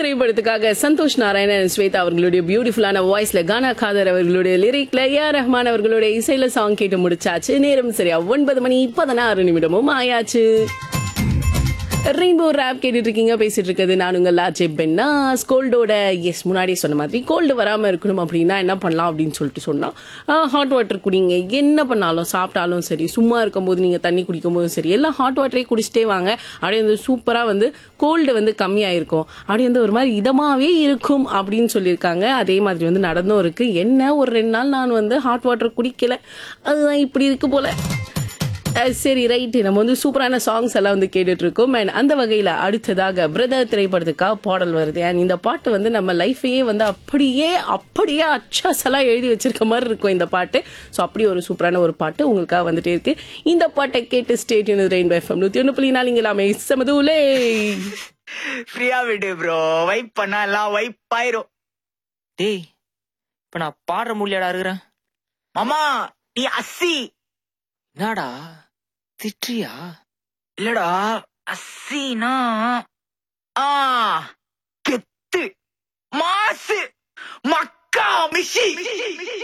திரைப்படத்துக்காக சந்தோஷ் நாராயணன் ஸ்வேதா அவர்களுடைய பியூட்டிஃபுல்லான வாய்ஸ்ல கானா காதர் அவர்களுடைய லிரிக்ல ஏ ஆர் ரஹ்மான் அவர்களுடைய இசையில சாங் கேட்டு முடிச்சாச்சு நேரம் சரியா ஒன்பது மணி பதினாறு நிமிடமும் ஆயாச்சு ரெயின்போ ரேப் கேட்டுட்டு இருக்கீங்க பேசிட்டு இருக்கிறது நான் உங்கள் லாஜே பென்னா கோல்டோட எஸ் முன்னாடி சொன்ன மாதிரி கோல்டு வராமல் இருக்கணும் அப்படின்னா என்ன பண்ணலாம் அப்படின்னு சொல்லிட்டு சொன்னால் ஹாட் வாட்டர் குடிங்க என்ன பண்ணாலும் சாப்பிட்டாலும் சரி சும்மா இருக்கும்போது நீங்கள் தண்ணி குடிக்கும் போதும் சரி எல்லாம் ஹாட் வாட்டரே குடிச்சிட்டே வாங்க அப்படியே வந்து சூப்பராக வந்து கோல்டு வந்து கம்மியாக இருக்கும் அப்படியே வந்து ஒரு மாதிரி இதமாகவே இருக்கும் அப்படின்னு சொல்லியிருக்காங்க அதே மாதிரி வந்து நடந்தும் இருக்கு என்ன ஒரு ரெண்டு நாள் நான் வந்து ஹாட் வாட்டர் குடிக்கல அதுதான் இப்படி இருக்கு போல அஹ் சரி ரைட்டு நம்ம வந்து சூப்பரான சாங்ஸ் எல்லாம் வந்து கேட்டுட்டு இருக்கோம் அண்ட் அந்த வகையில அடுத்ததாக பிரதர் திரைப்படத்துக்காக பாடல் வருது அண்ட் இந்த பாட்டு வந்து நம்ம லைஃபையே வந்து அப்படியே அப்படியே அச்சாசெல்லாம் எழுதி வச்சிருக்க மாதிரி இருக்கும் இந்த பாட்டு ஸோ அப்படி ஒரு சூப்பரான ஒரு பாட்டு உங்களுக்காக வந்துட்டே இருக்கு இந்த பாட்டை கேட்டு ஸ்டேட் ரெயின் பை எஃப்எம் நூத்தி ஒன்று புள்ளி நாலு இங்கே எல்லாமே சமதூலே ஃப்ரீயா விடு ப்ரோ வைப் பண்ணா எல்லாம் வைப் ஆயிரும் டேய் இப்ப நான் பாடுற முடியாடா இருக்கிறேன் மாமா நீ அஸ்ஸி என்னடா திட்டுறியா இல்லடா அஸ்ஸினா ஆ கெத்து மாசு மக்கா மிஷி